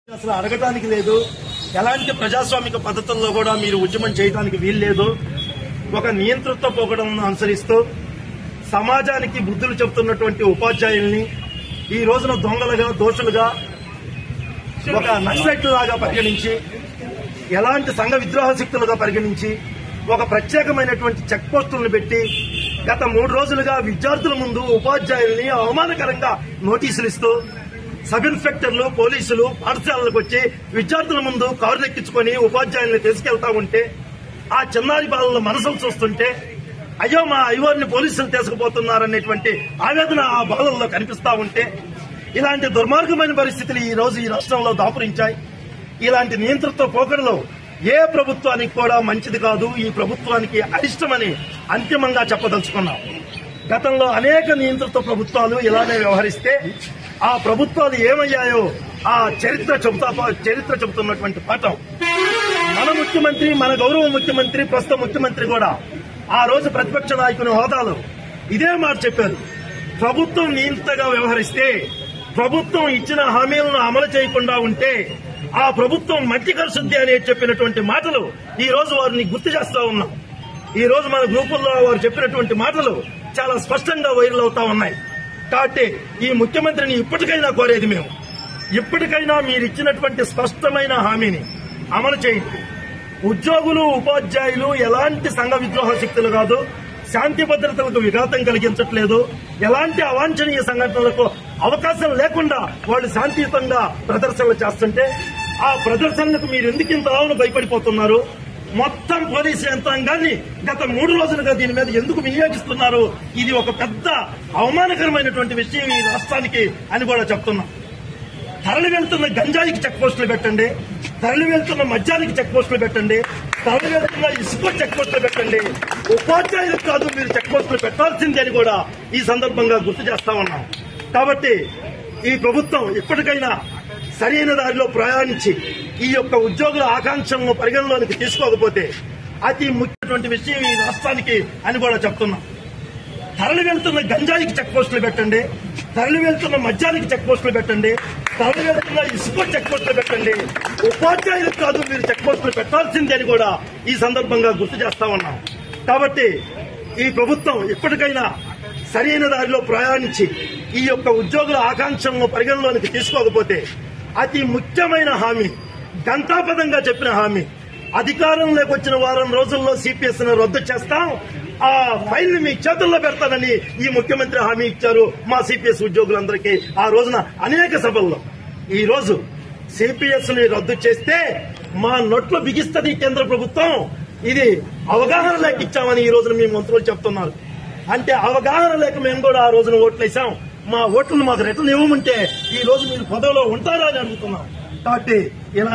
అసలు అడగటానికి లేదు ఎలాంటి ప్రజాస్వామిక పద్ధతుల్లో కూడా మీరు ఉద్యమం చేయడానికి వీల్లేదు ఒక నియంతృత్వ పోకడం అనుసరిస్తూ సమాజానికి బుద్ధులు చెబుతున్నటువంటి ఉపాధ్యాయుల్ని ఈ రోజున దొంగలుగా దోషులుగా ఒక నక్సలైట్ లాగా పరిగణించి ఎలాంటి సంఘ విద్రోహ శక్తులుగా పరిగణించి ఒక ప్రత్యేకమైనటువంటి చెక్ పోస్టులను పెట్టి గత మూడు రోజులుగా విద్యార్థుల ముందు ఉపాధ్యాయుల్ని అవమానకరంగా నోటీసులు ఇస్తూ సబ్ ఇన్స్పెక్టర్లు పోలీసులు పాఠశాలలకు వచ్చి విద్యార్థుల ముందు కారులు ఎక్కించుకొని ఉపాధ్యాయుల్ని తీసుకెళ్తా ఉంటే ఆ చిన్నారి బాలల మనసులు చూస్తుంటే అయ్యో మా అయ్యోర్ని పోలీసులు తీసుకుపోతున్నారనేటువంటి ఆవేదన ఆ బాలల్లో కనిపిస్తా ఉంటే ఇలాంటి దుర్మార్గమైన పరిస్థితులు ఈ రోజు ఈ రాష్ట్రంలో దాపురించాయి ఇలాంటి నియంతృత్వ పోకడలో ఏ ప్రభుత్వానికి కూడా మంచిది కాదు ఈ ప్రభుత్వానికి అరిష్టమని అంతిమంగా చెప్పదలుచుకున్నాం గతంలో అనేక నియంతృత్వ ప్రభుత్వాలు ఇలానే వ్యవహరిస్తే ఆ ప్రభుత్వాలు ఏమయ్యాయో ఆ చరిత్ర చెబుతా చరిత్ర చెబుతున్నటువంటి పాఠం మన ముఖ్యమంత్రి మన గౌరవ ముఖ్యమంత్రి ప్రస్తుత ముఖ్యమంత్రి కూడా ఆ రోజు ప్రతిపక్ష నాయకుని హోదాలో ఇదే మాట చెప్పారు ప్రభుత్వం నియంతగా వ్యవహరిస్తే ప్రభుత్వం ఇచ్చిన హామీలను అమలు చేయకుండా ఉంటే ఆ ప్రభుత్వం మట్టి కలుసుద్ది అని చెప్పినటువంటి మాటలు ఈ రోజు వారిని గుర్తు చేస్తా ఉన్నాం ఈ రోజు మన గ్రూపుల్లో వారు చెప్పినటువంటి మాటలు చాలా స్పష్టంగా వైరల్ అవుతా ఉన్నాయి కాబట్టి ఈ ముఖ్యమంత్రిని ఇప్పటికైనా కోరేది మేము ఇప్పటికైనా మీరు ఇచ్చినటువంటి స్పష్టమైన హామీని అమలు చేయండి ఉద్యోగులు ఉపాధ్యాయులు ఎలాంటి సంఘ విద్రోహ శక్తులు కాదు శాంతి భద్రతలకు విఘాతం కలిగించట్లేదు ఎలాంటి అవాంఛనీయ సంఘటనలకు అవకాశం లేకుండా వాళ్ళు శాంతియుతంగా ప్రదర్శనలు చేస్తుంటే ఆ ప్రదర్శనలకు మీరు ఎందుకు ఇంత ఆవును భయపడిపోతున్నారు మొత్తం పోలీసు యంత్రాంగాన్ని గత మూడు రోజులుగా దీని మీద ఎందుకు వినియోగిస్తున్నారు ఇది ఒక పెద్ద అవమానకరమైనటువంటి విషయం ఈ రాష్ట్రానికి అని కూడా చెప్తున్నాం తరలి వెళ్తున్న గంజాయికి చెక్ పోస్టులు పెట్టండి తరలి వెళ్తున్న మద్యానికి చెక్ పోస్టులు పెట్టండి తరలి వెళ్తున్న ఇసుక చెక్ పోస్టులు పెట్టండి ఉపాధ్యాయులకు కాదు మీరు చెక్ పోస్టులు పెట్టాల్సిందే అని కూడా ఈ సందర్భంగా గుర్తు చేస్తా ఉన్నాం కాబట్టి ఈ ప్రభుత్వం ఇప్పటికైనా సరైన దారిలో ప్రయాణించి ఈ యొక్క ఉద్యోగుల ఆకాంక్షలను పరిగణలోనికి తీసుకోకపోతే అతి ముఖ్యమైనటువంటి విషయం ఈ రాష్ట్రానికి అని కూడా చెప్తున్నాం తరలి వెళ్తున్న గంజాయికి చెక్ పోస్టులు పెట్టండి తరలి వెళ్తున్న మద్యానికి చెక్ పోస్టులు పెట్టండి తరలి వెళ్తున్న ఇసుక చెక్ పోస్టులు పెట్టండి ఉపాధ్యాయులకు కాదు మీరు చెక్ పోస్టులు పెట్టాల్సిందే అని కూడా ఈ సందర్భంగా గుర్తు చేస్తా ఉన్నాం కాబట్టి ఈ ప్రభుత్వం ఇప్పటికైనా సరైన దారిలో ప్రయాణించి ఈ యొక్క ఉద్యోగుల ఆకాంక్షలను పరిగణలోనికి తీసుకోకపోతే అతి ముఖ్యమైన హామీ గంటాపదంగా చెప్పిన హామీ అధికారంలోకి వచ్చిన వారం రోజుల్లో సిపిఎస్ ను రద్దు చేస్తాం ఆ ఫైల్ ని మీ చేతుల్లో పెడతానని ఈ ముఖ్యమంత్రి హామీ ఇచ్చారు మా సిపిఎస్ ఉద్యోగులందరికీ ఆ రోజున అనేక సభల్లో ఈ రోజు సిపిఎస్ ని రద్దు చేస్తే మా నొట్లు బిగిస్తుంది కేంద్ర ప్రభుత్వం ఇది అవగాహన లేక ఇచ్చామని ఈ రోజున మీ మంత్రులు చెప్తున్నారు అంటే అవగాహన లేక మేము కూడా ఆ రోజున ఓట్లేసాం మా ఓట్లను మాకు రిటర్న్ ఇవ్వమంటే ఈ రోజు మీరు పదవిలో ఉంటారా అని అడుగుతున్నాం కాబట్టి ఇలా